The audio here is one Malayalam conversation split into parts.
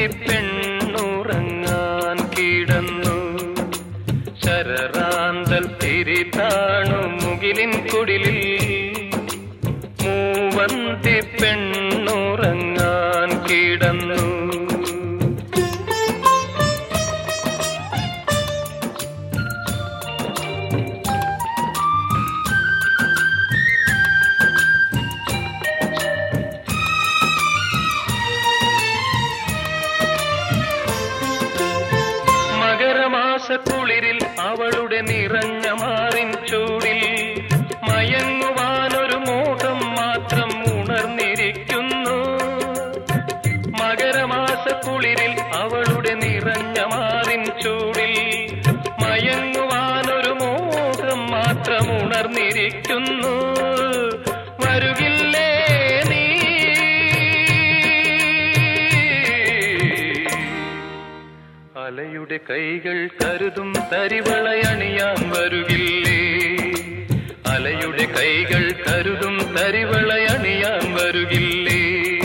പെണ്ണുറങ്ങാൻ കിടന്നു ശരറാന്തൽ തിരി താണു മുകിലിൻ കുടിലിൽ മൂവന്തി പെണ്ണുറങ്ങാൻ കിടന്നു മകരമാസ കുളിരിൽ അവളുടെ നിറഞ്ഞ മാറിൻ ചൂടിൽ മയങ്ങുവാനൊരു മോഹം മാത്രം ഉണർന്നിരിക്കുന്നു മകരമാസ കുളിരിൽ അവളുടെ നിറഞ്ഞ മാറിൻ ചൂടിൽ മയങ്ങുവാനൊരു മോഹം മാത്രം ഉണർന്നിരിക്കുന്നു വരുകില്ലേ നീ അലയുടെ കൈകൾ കരുതും തരിവളയണിയാൻ വരുകില്ലേ അലയുടെ കൈകൾ കരുതും തരിവളയണിയാൻ വരുകില്ലേ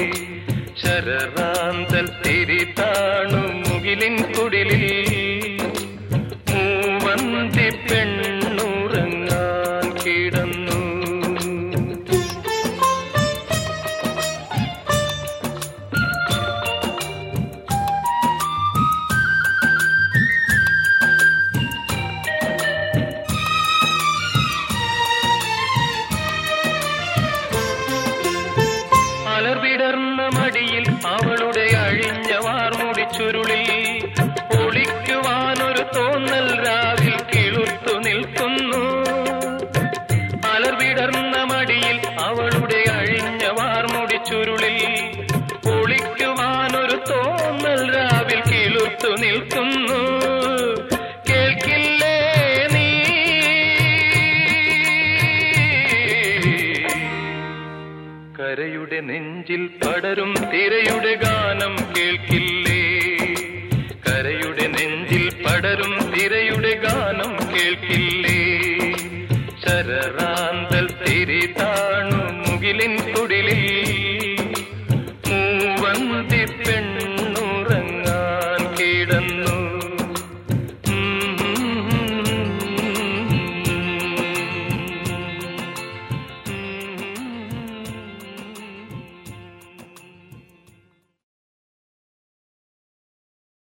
ശരറാന്തൽ തിരി താണു മുകിലിൻ കുടിലിൽ മൂവന്തി പെണ്ണുറങ്ങാൻ കിടന്നു അലർവിടർന്ന മടിയിൽ അവളുടെ അഴിഞ്ഞ വാർമുടി ചുരുളിൽ ഒളിക്കുവാനൊരു തോന്നൽ രാവിൽ കിളുത്തു നിൽക്കുന്നു അലർവിടർന്ന മടിയിൽ അവളുടെ അഴിഞ്ഞ വാർമുടി ചുരുളിൽ ഒളിക്കുവാനൊരു തോന്നൽ രാവിൽ കിളുത്തു നിൽക്കുന്നു കേൾക്കില്ലേ നീ കരയുടെ നെഞ്ചിൽ പടരും തിരയുടെ ഗാനം കേൾക്കില്ലേ കരയുടെ നെഞ്ചിൽ പടരും തിരയുടെ ഗാനം കേൾക്കില്ലേ ശരറാന്തൽ തിരി താണു മുകിലിൻ കുടിലിൽ